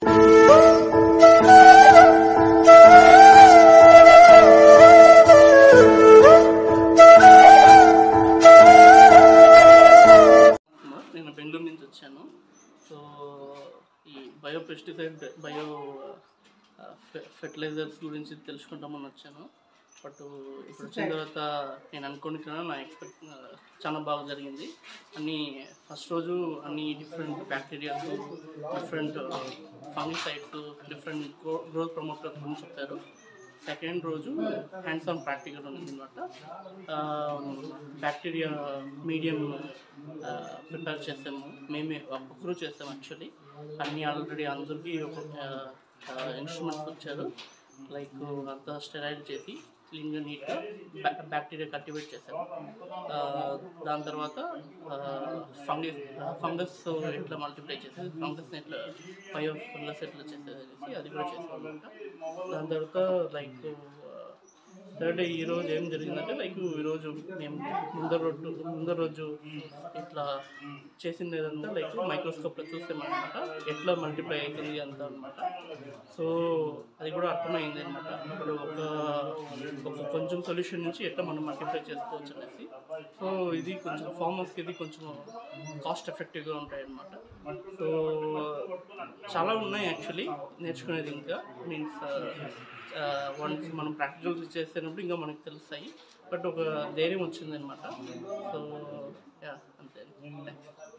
కుమార్. నేను బెంగళూరు నుంచి వచ్చాను సో ఈ బయో పెస్టిసైడ్ బయో ఫెర్టిలైజర్స్ గురించి తెలుసుకుంటామని వచ్చాను బట్ ఇప్పుడు వచ్చిన తర్వాత నేను అనుకోని కన్నా నా ఎక్స్పెక్ట్ చాలా బాగా జరిగింది అన్ని ఫస్ట్ రోజు అన్ని different bacterias different fungicides different growth promoter గురించి చెప్పారు సెకండ్ రోజు హ్యాండ్స్ ఆన్ ప్రాక్టికల్ ఉందన్నమాట బ్యాక్టీరియా మీడియం ప్రిపేర్ చేసాము మేమే ఒక్కరు చేసాము యాక్చువల్లీ అన్నీ ఆల్రెడీ అందరికీ ఒక ఇన్స్ట్రుమెంట్స్ వచ్చారు లైక్ అంతా స్టెరైల్ చేసి క్లీన్గా నీట్గా బ్యాక్టీరియా కల్టివేట్ చేశాము ఆ, దాని తర్వాత ఫంగస్ ఫంగస్ ఎట్లా మల్టిప్లై చేసేది ఫంగస్ని ఎట్లా బయో ఫంగస్ ఎట్లా చేసేది అనేసి అది కూడా చేసాం అనమాట దాని తర్వాత లైక్ థర్డ్ డే ఈ రోజు ఏం జరిగిందంటే లైక్ ఈరోజు మేము ముందర రోజు ముందర రోజు ఇట్లా చేసింది ఏదంతా లైక్ మైక్రోస్కోప్లో చూసామన్నమాట ఎట్లా మల్టిప్లై అవుతుంది అంత అనమాట సో అది కూడా అర్థమైంది అనమాట ఇప్పుడు ఒక ఒక కొంచెం సొల్యూషన్ నుంచి ఎట్లా మనం మల్టిప్లై చేసుకోవచ్చు అనేసి సో ఇది కొంచెం ఫార్మర్స్కి ఇది కొంచెం కాస్ట్ ఎఫెక్టివ్గా ఉంటాయి అన్నమాట సో చాలా ఉన్నాయి యాక్చువల్లీ నేర్చుకునేది ఇంకా మీన్స్ వన్స్ మనం ప్రాక్టికల్స్ చేసేటప్పుడు ఇంకా మనకు తెలుస్తాయి బట్ ఒక ధైర్యం వచ్చింది అనమాట సో యా అంతే థ్యాంక్స్